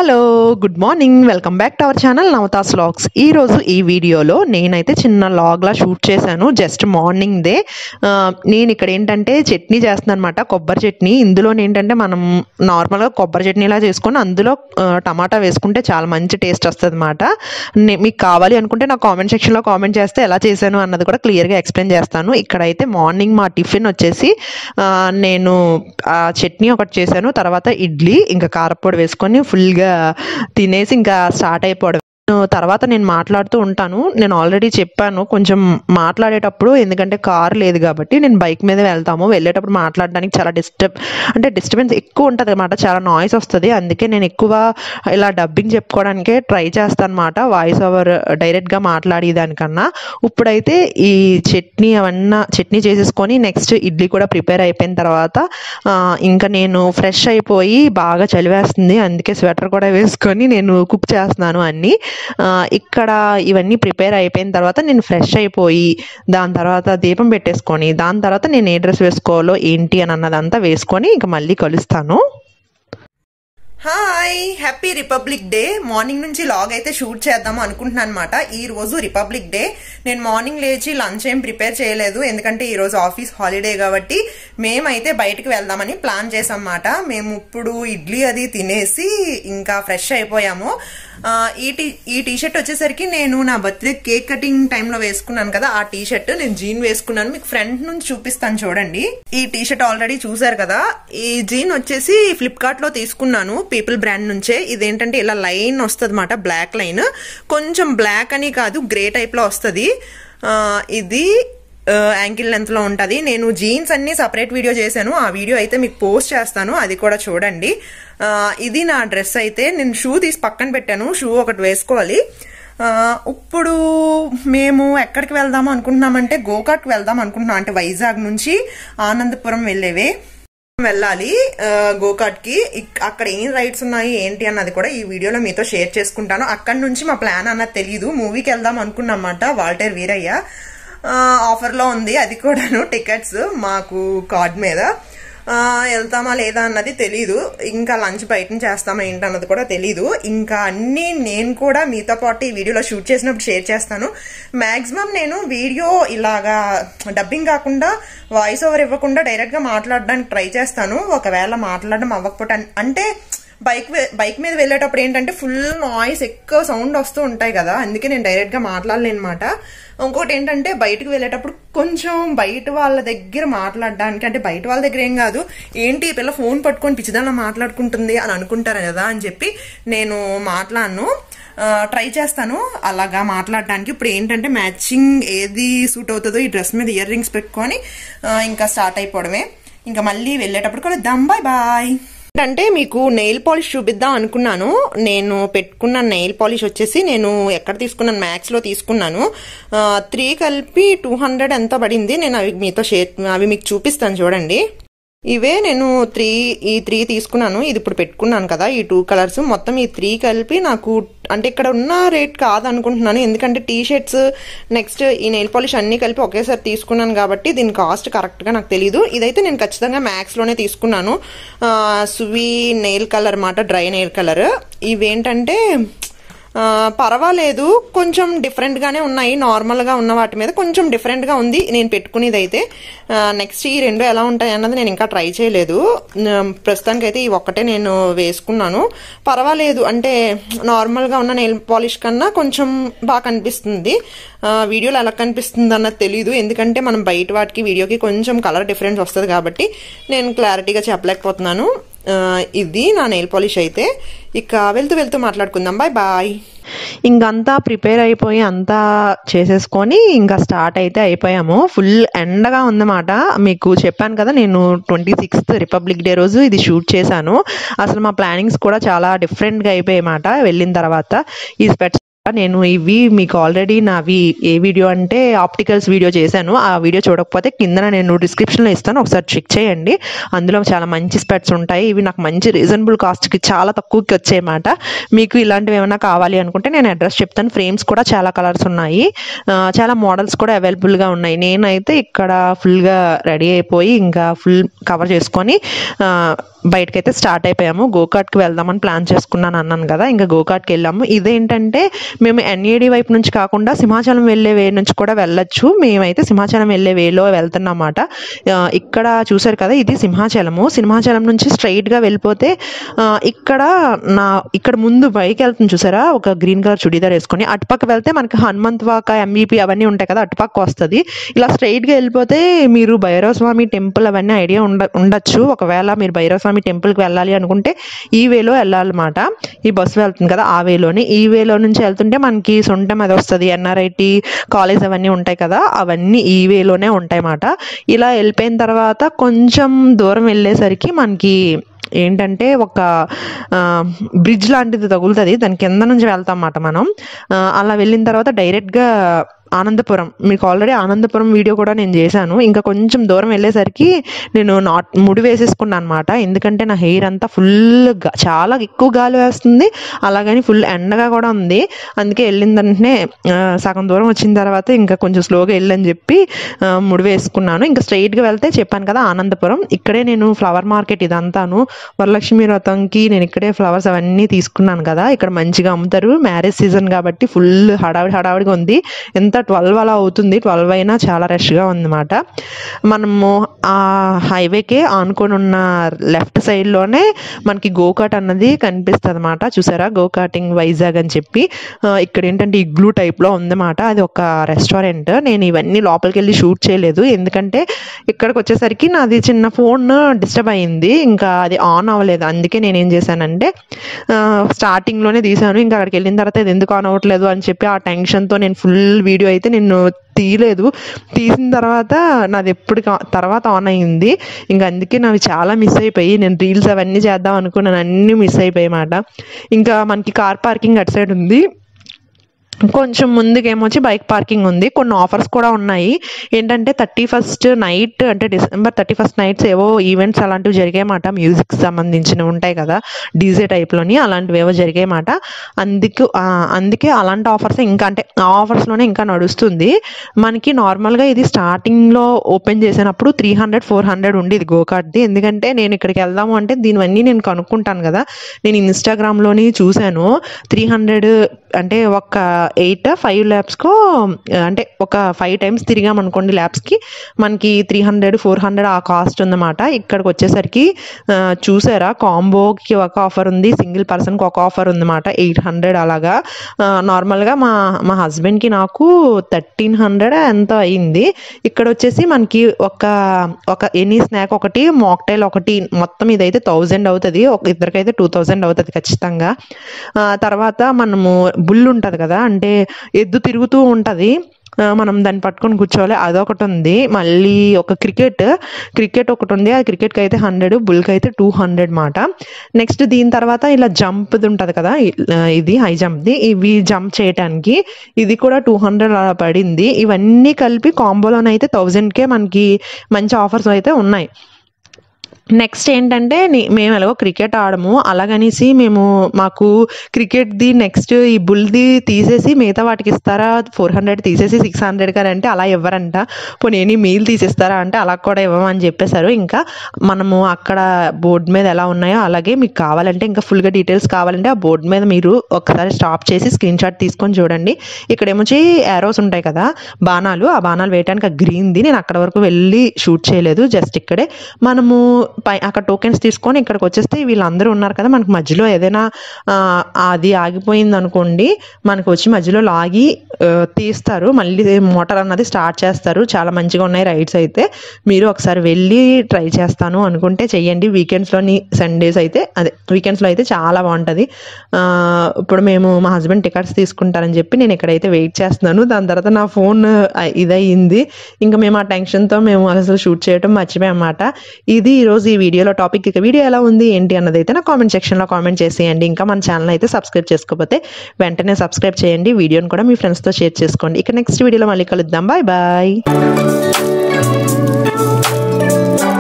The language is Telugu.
hello good morning welcome back to our channel Navatha's vlogs ఈ రోజు ఈ వీడియోలో నేనైతే చిన్న లాగ్లా షూట్ చేశాను జస్ట్ మార్నింగ్ దే ఆ, నేను ఇక్కడ ఏంటంటే చట్నీ చేస్తున్నాను అనమాట కొబ్బరి చట్నీ ఇందులో ఏంటంటే మనం నార్మల్గా కొబ్బరి చట్నీలా చేసుకొని అందులో ఆ, టమాటా వేసుకుంటే చాలా మంచి టేస్ట్ వస్తుంది అనమాట మీకు కావాలి అనుకుంటే నా కామెంట్ సెక్షన్లో కామెంట్ చేస్తే ఎలా చేశాను అన్నది కూడా క్లియర్గా ఎక్స్ప్లెయిన్ చేస్తాను ఇక్కడైతే మార్నింగ్ మా టిఫిన్ వచ్చేసి ఆ, నేను ఆ చట్నీ ఒకటి చేశాను తర్వాత ఇడ్లీ ఇంకా కారపొడి వేసుకొని ఫుల్గా తినేసి ఇంకా స్టార్ట్ అయిపోవడం తర్వాత నేను మాట్లాడుతూ ఉంటాను నేను ఆల్రెడీ చెప్పాను కొంచెం మాట్లాడేటప్పుడు ఎందుకంటే కార్ లేదు కాబట్టి నేను బైక్ మీద వెళ్తాము వెళ్ళేటప్పుడు మాట్లాడడానికి చాలా డిస్టర్బ్ అంటే డిస్టర్బెన్స్ ఎక్కువ ఉంటుంది అనమాట చాలా నాయిస్ వస్తుంది అందుకే నేను ఎక్కువ ఇలా డబ్బింగ్ చెప్పుకోవడానికే ట్రై చేస్తాను అనమాట వాయిస్ ఓవర్ డైరెక్ట్గా మాట్లాడేదానికన్నా ఇప్పుడైతే ఈ చట్నీ అవన్నీ చట్నీ చేసేసుకొని నెక్స్ట్ ఇడ్లీ కూడా ప్రిపేర్ అయిపోయిన తర్వాత ఆ, ఇంకా నేను ఫ్రెష్ అయిపోయి బాగా చలివేస్తుంది అందుకే స్వెటర్ కూడా వేసుకొని నేను కుక్ చేస్తున్నాను అన్నీ ఆ, ఇక్కడ ఇవన్నీ ప్రిపేర్ అయిపోయిన తర్వాత నేను ఫ్రెష్ అయిపోయి దాని తర్వాత దీపం పెట్టేసుకొని దాని తర్వాత నేను ఏ డ్రెస్ వేసుకోవాలో ఏంటి అని అన్నదంతా వేసుకొని ఇంకా మళ్ళీ కలుస్తాను hi happy republic day morning నుంచి లాగ్ అయితే షూట్ చేద్దాం అనుకుంటున్నాను అనమాట ఈ రోజు రిపబ్లిక్ డే నేను మార్నింగ్ లేచి లంచ్ ఏం ప్రిపేర్ చేయలేదు ఎందుకంటే ఈ రోజు ఆఫీస్ హాలిడే కాబట్టి మేమైతే బయటికి వెళ్దామని ప్లాన్ చేసాం అన్నమాట మేము ఇప్పుడు ఇడ్లీ అది తినేసి ఇంకా ఫ్రెష్ అయిపోయాము ఆ, ఈ టీ ఈ టీ షర్ట్ వచ్చేసరికి నేను నా బర్త్డే కేక్ కటింగ్ టైంలో వేసుకున్నాను కదా ఆ టీ షర్ట్ నేను జీన్ వేసుకున్నాను మీకు ఫ్రంట్ నుంచి చూపిస్తాను చూడండి ఈ టీ షర్ట్ ఆల్రెడీ చూసారు కదా ఈ జీన్ వచ్చేసి ఫ్లిప్కార్ట్ లో తీసుకున్నాను పీపుల్ బ్రాండ్ నుంచే ఇదేంటంటే ఇలా లైన్ వస్తుంది అనమాట బ్లాక్ లైన్ కొంచెం బ్లాక్ అని కాదు గ్రే టైప్ లో వస్తుంది ఇది యాంకిల్ లెంత్ లో ఉంటది నేను జీన్స్ అన్ని సపరేట్ వీడియో చేశాను ఆ వీడియో అయితే మీకు పోస్ట్ చేస్తాను అది కూడా చూడండి ఆ, ఇది నా డ్రెస్ అయితే నేను షూ తీసి పక్కన పెట్టాను షూ ఒకటి వేసుకోవాలి ఆ, ఇప్పుడు మేము ఎక్కడికి వెళ్దాము అనుకుంటున్నామంటే గోకాక్ వెళ్దాం అనుకుంటున్నాం అంటే వైజాగ్ నుంచి ఆనందపురం వెళ్ళేవే వెళ్ళాలి గోకాట్ కి అక్కడ ఏం రైడ్స్ ఉన్నాయి ఏంటి అన్నది కూడా ఈ వీడియోలో మీతో షేర్ చేసుకుంటాను అక్కడ నుంచి మా ప్లాన్ అన్నది తెలియదు మూవీకి వెళ్దాం అనుకున్నమాట వాల్టర్ వీరయ్య ఆఫర్ లో ఉంది అది కూడాను టికెట్స్ మాకు కార్డ్ మీద ఆ, వెళ్తామా లేదా అన్నది తెలీదు ఇంకా లంచ్ బయట నుంచి చేస్తామా ఏంటి అన్నది కూడా తెలీదు ఇంకా అన్ని నేను కూడా మీతో పాటు ఈ వీడియోలో షూట్ చేసినప్పుడు షేర్ చేస్తాను మాక్సిమం నేను వీడియో ఇలాగా డబ్బింగ్ కాకుండా వాయిస్ ఓవర్ ఇవ్వకుండా డైరెక్ట్ గా మాట్లాడడానికి ట్రై చేస్తాను ఒకవేళ మాట్లాడడం అవ్వకపోతే అన్- అంటే బైక్ వే- బైక్ మీద వెళ్ళేటప్పుడు ఏంటంటే ఫుల్ నాయిస్ ఎక్కువ సౌండ్ వస్తూ ఉంటాయి కదా అందుకే నేను డైరెక్ట్ గా మాట్లాడలేను అనమాట ఇంకోటి ఏంటంటే బయటకు వెళ్ళేటప్పుడు కొంచెం బయట వాళ్ళ దగ్గర మాట్లాడడానికి అంటే బయట వాళ్ళ దగ్గర ఏం కాదు ఏంటి ఈ పిల్ల ఫోన్ పట్టుకొని పిచ్చిదానిలా మాట్లాడుకుంటుంది అని అనుకుంటారు కదా అని చెప్పి నేను మాట్లాడను ట్రై చేస్తాను అలాగా మాట్లాడడానికి ఇప్పుడు ఏంటంటే మ్యాచింగ్ ఏది సూట్ అవుతుందో ఈ డ్రెస్ మీద ఇయర్ రింగ్స్ పెట్టుకొని ఆ, ఇంకా స్టార్ట్ అయిపోవడమే ఇంకా మళ్ళీ వెళ్ళేటప్పుడు కూడా దమ్ బాయ్ బాయ్ అంటే మీకు నెయిల్ పాలిష్ చూపిద్దాం అనుకున్నాను నేను పెట్టుకున్న నెయిల్ పాలిష్ వచ్చేసి నేను ఎక్కడ తీసుకున్నాను మ్యాక్స్ లో తీసుకున్నాను త్రీ కలిపి టూ హండ్రెడ్ ఎంత పడింది నేను అవి మీతో షేర్ అవి మీకు చూపిస్తాను చూడండి ఇవే నేను త్రీ ఈ త్రీ తీసుకున్నాను ఇది ఇప్పుడు పెట్టుకున్నాను కదా ఈ టూ కలర్స్ మొత్తం ఈ త్రీ కలిపి నాకు అంటే ఇక్కడ ఉన్న రేట్ కాదనుకుంటున్నాను ఎందుకంటే టీ షర్ట్స్ నెక్స్ట్ ఈ నెయిల్ పాలిష్ అన్ని కలిపి ఒకేసారి తీసుకున్నాను కాబట్టి దీని కాస్ట్ కరెక్ట్ గా నాకు తెలియదు ఇదైతే నేను ఖచ్చితంగా మ్యాక్స్ లోనే తీసుకున్నాను ఆ, సువి నెయిల్ కలర్ అన్నమాట డ్రై నెయిల్ కలర్ ఇవేంటంటే ఆ, పర్వాలేదు కొంచెం డిఫరెంట్ గానే ఉన్నాయి నార్మల్ గా ఉన్న వాటి మీద కొంచెం డిఫరెంట్ గా ఉంది నేను పెట్టుకునేది అయితే నెక్స్ట్ ఈ రెండు ఎలా ఉంటాయి అన్నది నేను ఇంకా ట్రై చేయలేదు ప్రస్తుతానికి అయితే ఈ ఒక్కటే నేను వేసుకున్నాను పర్వాలేదు అంటే నార్మల్ గా ఉన్న నెయిల్ పాలిష్ కన్నా కొంచెం బాగా కనిపిస్తుంది ఆ, వీడియోలో ఎలా కనిపిస్తుంది అన్నది తెలియదు ఎందుకంటే మనం బయట వాటికి వీడియోకి కొంచెం కలర్ డిఫరెన్స్ వస్తుంది కాబట్టి నేను క్లారిటీగా చెప్పలేకపోతున్నాను ఆ, ఇది నా నెయిల్ పాలిష్ అయితే ఇక వెళ్తూ వెళ్తూ మాట్లాడుకుందాం బాయ్ బాయ్ ఇంకంతా ప్రిపేర్ అయిపోయి అంతా చేసేసుకొని ఇంకా స్టార్ట్ అయితే అయిపోయాము ఫుల్ ఎండగా ఉందన్నమాట మీకు చెప్పాను కదా నేను ట్వంటీ సిక్స్త్ రిపబ్లిక్ డే రోజు ఇది షూట్ చేశాను అసలు మా ప్లానింగ్స్ కూడా చాలా డిఫరెంట్గా అయిపోయాయి మాట వెళ్ళిన తర్వాత ఈ స్పెట్స్ నేను ఇవి మీకు ఆల్రెడీ నావి ఏ వీడియో అంటే ఆప్టికల్స్ వీడియో చేశాను ఆ వీడియో చూడకపోతే కింద నేను డిస్క్రిప్షన్లో ఇస్తాను ఒకసారి చెక్ చేయండి అందులో చాలా మంచి స్పెట్స్ ఉంటాయి ఇవి నాకు మంచి రీజనబుల్ కాస్ట్కి చాలా తక్కువకి వచ్చాయన్నమాట మీకు ఇలాంటివి ఏమైనా కావాలి అనుకుంటే నేను అడ్రస్ చెప్తాను ఫ్రేమ్స్ కూడా చాలా కలర్స్ ఉన్నాయి ఆ, చాలా మోడల్స్ కూడా అవైలబుల్గా ఉన్నాయి నేనైతే ఇక్కడ ఫుల్గా రెడీ అయిపోయి ఇంకా ఫుల్ కవర్ చేసుకొని ఆ, బయటకైతే స్టార్ట్ అయిపోయాము గోకాట్కి వెళ్దామని ప్లాన్ చేసుకున్నాను అన్నాను కదా ఇంకా గోకాట్కి వెళ్ళాము ఇదేంటంటే మేము ఎన్ఏడి వైపు నుంచి కాకుండా సింహాచలం వెళ్ళే వే నుంచి కూడా వెళ్ళొచ్చు మేమైతే సింహాచలం వెళ్ళే వేలో వెళ్తున్నమాట ఆ, ఇక్కడ చూసారు కదా ఇది సింహాచలము సింహాచలం నుంచి స్ట్రైట్గా వెళ్ళిపోతే ఆ, ఇక్కడ నా ఇక్కడ ముందు బైక్ వెళ్తుంది చూసారా ఒక గ్రీన్ కలర్ చుడీదార్ వేసుకొని అటుపక్క వెళ్తే మనకి హనుమంత్ వాక ఎంఈపీ అవన్నీ ఉంటాయి కదా అటుపక్క వస్తుంది ఇలా స్ట్రైట్గా వెళ్ళిపోతే మీరు భైరవ స్వామి టెంపుల్ అవన్నీ ఐడియా ఉండ ఉండొచ్చు ఒకవేళ మీరు భైరవ స్వామి టెంపుల్కి వెళ్ళాలి అనుకుంటే ఈ వేలో వెళ్ళాలన్నమాట ఈ బస్సు వెళ్తుంది కదా ఆ వేలోని ఈ వేలో నుంచి వెళ్తుంటే మనకి సొంతం అది వస్తుంది ఎన్ఆర్ఐటి కాలేజ్ అవన్నీ ఉంటాయి కదా అవన్నీ ఈ వేలోనే ఉంటాయి అన్నమాట ఇలా వెళ్ళిపోయిన తర్వాత కొంచెం దూరం వెళ్ళేసరికి మనకి ఏంటంటే ఒక బ్రిడ్జ్ లాంటిది తగులుతుంది దాని కింద నుంచి వెళ్తాం అన్నమాట మనం ఆ, అలా వెళ్ళిన తర్వాత డైరెక్ట్గా ఆనందపురం మీకు ఆల్రెడీ ఆనందపురం వీడియో కూడా నేను చేశాను ఇంకా కొంచెం దూరం వెళ్ళేసరికి నేను నాట్ ముడి వేసేసుకున్నాను అనమాట ఎందుకంటే నా హెయిర్ అంతా ఫుల్ చాలా ఎక్కువ గాలి వేస్తుంది అలాగని ఫుల్ ఎండగా కూడా ఉంది అందుకే వెళ్ళిన వెంటనే ఆ, సగం దూరం వచ్చిన తర్వాత ఇంకా కొంచెం స్లోగా వెళ్ళని చెప్పి ఆ, ముడి వేసుకున్నాను ఇంకా స్ట్రైట్గా వెళ్తే చెప్పాను కదా ఆనందపురం ఇక్కడే నేను ఫ్లవర్ మార్కెట్ ఇదంతాను వరలక్ష్మి వ్రతంకి నేను ఇక్కడే ఫ్లవర్స్ అవన్నీ తీసుకున్నాను కదా ఇక్కడ మంచిగా అమ్ముతారు మ్యారేజ్ సీజన్ కాబట్టి ఫుల్ హడావిడి హడావిడిగా ఉంది ఎంత ట్వెల్వ్ అలా అవుతుంది ట్వెల్వ్ అయినా చాలా రష్గా ఉందన్నమాట మనము ఆ హైవేకే ఆనుకొని ఉన్న లెఫ్ట్ సైడ్లోనే మనకి గోకాట్ అన్నది కనిపిస్తుంది అనమాట చూసారా గోకాటింగ్ వైజాగ్ అని చెప్పి ఆ, ఇక్కడ ఏంటంటే ఇగ్లూ టైప్లో ఉందన్నమాట అది ఒక రెస్టారెంట్ నేను ఇవన్నీ లోపలికి వెళ్ళి షూట్ చేయలేదు ఎందుకంటే ఇక్కడికి వచ్చేసరికి నాది చిన్న ఫోన్ డిస్టర్బ్ అయింది ఇంకా అది ఆన్ అవ్వలేదు అందుకే నేను ఏం చేశానంటే ఆ, స్టార్టింగ్లోనే తీశాను ఇంకా అక్కడికి వెళ్ళిన తర్వాత ఇది ఎందుకు ఆన్ అవ్వట్లేదు అని చెప్పి ఆ టెన్షన్తో నేను ఫుల్ వీడియో అయితే నేను తీయలేదు తీసిన తర్వాత నాది ఎప్పుడు కా- తర్వాత ఆన్ అయింది ఇంకా అందుకే నావి చాలా మిస్ అయిపోయి నేను రీల్స్ అవన్నీ చేద్దాం అనుకున్నాను అన్నీ మిస్ అయిపోయాయి మాట ఇంకా మనకి కార్ పార్కింగ్ అటు సైడ్ ఉంది కొంచెం ముందుకేమొచ్చి బైక్ పార్కింగ్ ఉంది కొన్ని ఆఫర్స్ కూడా ఉన్నాయి ఏంటంటే థర్టీ ఫస్ట్ నైట్ అంటే డిసెంబర్ థర్టీ ఫస్ట్ నైట్స్ ఏవో ఈవెంట్స్ అలాంటివి జరిగాయన్నమాట మ్యూజిక్ సంబంధించినవి ఉంటాయి కదా డీజే టైప్లోని అలాంటివి ఏవో జరిగాయన్నమాట అందుకు ఆ, అందుకే అలాంటి ఆఫర్స్ ఇంకా అంటే ఆ ఆఫర్స్లోనే ఇంకా నడుస్తుంది మనకి నార్మల్గా ఇది స్టార్టింగ్లో ఓపెన్ చేసినప్పుడు త్రీ హండ్రెడ్ ఫోర్ హండ్రెడ్ ఉండేది గోకార్ట్ది ఎందుకంటే నేను ఇక్కడికి వెళ్దాము అంటే దీనివన్నీ నేను కనుక్కుంటాను కదా నేను ఇన్స్టాగ్రామ్లోని చూశాను త్రీ హండ్రెడ్ అంటే ఒక ఎయిట్ ఫైవ్ ల్యాబ్స్కో అంటే ఒక ఫైవ్ టైమ్స్ తిరిగాం అనుకోండి ల్యాబ్స్కి మనకి త్రీ హండ్రెడ్ ఫోర్ హండ్రెడ్ ఆ కాస్ట్ ఉందన్నమాట ఇక్కడికి వచ్చేసరికి ఆ, చూసారా కాంబోకి ఒక ఆఫర్ ఉంది సింగిల్ పర్సన్కి ఒక ఆఫర్ ఉందన్నమాట ఎయిట్ హండ్రెడ్ అలాగా ఆ, నార్మల్గా మా మా హస్బెండ్కి నాకు థర్టీన్ హండ్రెడ్ ఎంత అయింది ఇక్కడ వచ్చేసి మనకి ఒక ఒక ఎనీ స్నాక్ ఒకటి మాక్టైల్ ఒకటి మొత్తం ఇదైతే థౌజండ్ అవుతుంది ఒక ఇద్దరికైతే టూ థౌజండ్ అవుతుంది ఖచ్చితంగా ఆ, తర్వాత మనము బుల్ ఉంటుంది కదా అంటే ఎద్దు తిరుగుతూ ఉంటుంది ఆ, మనం దాన్ని పట్టుకొని కూర్చోవాలి అదొకటి ఉంది మళ్ళీ ఒక క్రికెట్ క్రికెట్ ఒకటి ఉంది ఆ క్రికెట్కి అయితే హండ్రెడ్ బుల్కి అయితే టూ హండ్రెడ్ మాట నెక్స్ట్ దీని తర్వాత ఇలా జంప్ది ఉంటుంది కదా ఇ- ఆ, ఇది హై జంప్ది ఇవి జంప్ చేయటానికి ఇది కూడా టూ హండ్రెడ్ అలా పడింది ఇవన్నీ కలిపి కాంబోలోనైతే థౌజండ్కే మనకి మంచి ఆఫర్స్ అయితే ఉన్నాయి నెక్స్ట్ ఏంటంటే ని- మేము ఎలాగో క్రికెట్ ఆడము అలాగనేసి మేము మాకు క్రికెట్ది నెక్స్ట్ ఈ బుల్ది తీసేసి మిగతా వాటికి ఇస్తారా ఫోర్ హండ్రెడ్ తీసేసి సిక్స్ హండ్రెడ్ కానీ అంటే అలా ఇవ్వరంట పోనీ ఎనీ మీల్ తీసిస్తారా అంటే అలా కూడా ఇవ్వమని చెప్పేశారు ఇంకా మనము అక్కడ బోర్డు మీద ఎలా ఉన్నాయో అలాగే మీకు కావాలంటే ఇంకా ఫుల్గా డీటెయిల్స్ కావాలంటే ఆ బోర్డు మీద మీరు ఒకసారి స్టాప్ చేసి స్క్రీన్ షాట్ తీసుకొని చూడండి ఇక్కడ ఏమొచ్చి యారోస్ ఉంటాయి కదా బాణాలు ఆ బాణాలు వేయడానికి ఆ గ్రీన్ది నేను అక్కడ వరకు వెళ్ళి షూట్ చేయలేదు జస్ట్ ఇక్కడే మనము పై అక్కడ టోకెన్స్ తీసుకొని ఇక్కడికి వచ్చేస్తే వీళ్ళందరూ ఉన్నారు కదా మనకు మధ్యలో ఏదైనా ఆ, అది ఆగిపోయింది అనుకోండి మనకు వచ్చి మధ్యలో లాగి ఆ, తీస్తారు మళ్ళీ మోటార్ అన్నది స్టార్ట్ చేస్తారు చాలా మంచిగా ఉన్నాయి రైడ్స్ అయితే మీరు ఒకసారి వెళ్ళి ట్రై చేస్తాను అనుకుంటే చెయ్యండి వీకెండ్స్లోని సండేస్ అయితే అదే వీకెండ్స్లో అయితే చాలా బాగుంటుంది ఆ, ఇప్పుడు మేము మా హస్బెండ్ టికెట్స్ తీసుకుంటారని చెప్పి నేను ఇక్కడైతే వెయిట్ చేస్తున్నాను దాని తర్వాత నా ఫోన్ ఇదయింది ఇంకా మేము ఆ టెన్షన్తో మేము అసలు షూట్ చేయడం మర్చిపోయాం అన్నమాట ఇది ఈరోజు ఈరోజు ఈ వీడియోలో టాపిక్ ఇక వీడియో ఎలా ఉంది ఏంటి అన్నది అయితే నా కామెంట్ సెక్షన్లో కామెంట్ చేసేయండి ఇంకా మన ఛానల్ అయితే సబ్స్క్రైబ్ చేసుకోకపోతే వెంటనే సబ్స్క్రైబ్ చేయండి వీడియోని కూడా మీ ఫ్రెండ్స్తో షేర్ చేసుకోండి ఇక నెక్స్ట్ వీడియోలో మళ్ళీ కలుద్దాం బాయ్ బాయ్